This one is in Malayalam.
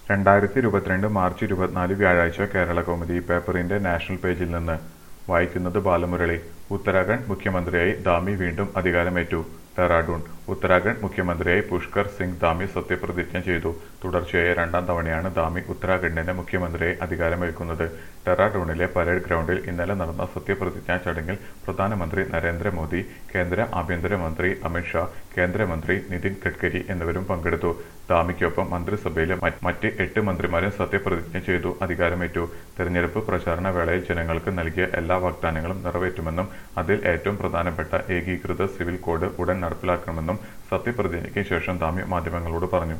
രണ്ടായിരത്തി ഇരുപത്തിരണ്ട് മാർച്ച് ഇരുപത്തിനാല് വ്യാഴാഴ്ച കേരള കൗമുദി പേപ്പറിന്റെ നാഷണൽ പേജിൽ നിന്ന് വായിക്കുന്നത് ബാലമുരളി ഉത്തരാഖണ്ഡ് മുഖ്യമന്ത്രിയായി ധാമി വീണ്ടും അധികാരമേറ്റു ഡെറാഡൂൺ ഉത്തരാഖണ്ഡ് മുഖ്യമന്ത്രിയായി പുഷ്കർ സിംഗ് ധാമി സത്യപ്രതിജ്ഞ ചെയ്തു തുടർച്ചയായ രണ്ടാം തവണയാണ് ധാമി ഉത്തരാഖണ്ഡിന്റെ മുഖ്യമന്ത്രിയായി അധികാരമേൽക്കുന്നത് ഡെറാഡൂണിലെ പരേഡ് ഗ്രൗണ്ടിൽ ഇന്നലെ നടന്ന സത്യപ്രതിജ്ഞാ ചടങ്ങിൽ പ്രധാനമന്ത്രി നരേന്ദ്രമോദി കേന്ദ്ര ആഭ്യന്തരമന്ത്രി അമിത്ഷാ കേന്ദ്രമന്ത്രി നിതിൻ ഗഡ്കരി എന്നിവരും പങ്കെടുത്തു ധാമിക്കൊപ്പം മന്ത്രിസഭയിലെ മറ്റ് മറ്റ് എട്ട് മന്ത്രിമാരും സത്യപ്രതിജ്ഞ ചെയ്തു അധികാരമേറ്റു തെരഞ്ഞെടുപ്പ് പ്രചാരണ വേളയിൽ ജനങ്ങൾക്ക് നൽകിയ എല്ലാ വാഗ്ദാനങ്ങളും നിറവേറ്റുമെന്നും അതിൽ ഏറ്റവും പ്രധാനപ്പെട്ട ഏകീകൃത സിവിൽ കോഡ് ഉടൻ നടപ്പിലാക്കണമെന്നും സത്യപ്രതിജ്ഞയ്ക്ക് ശേഷം ധാമി മാധ്യമങ്ങളോട് പറഞ്ഞു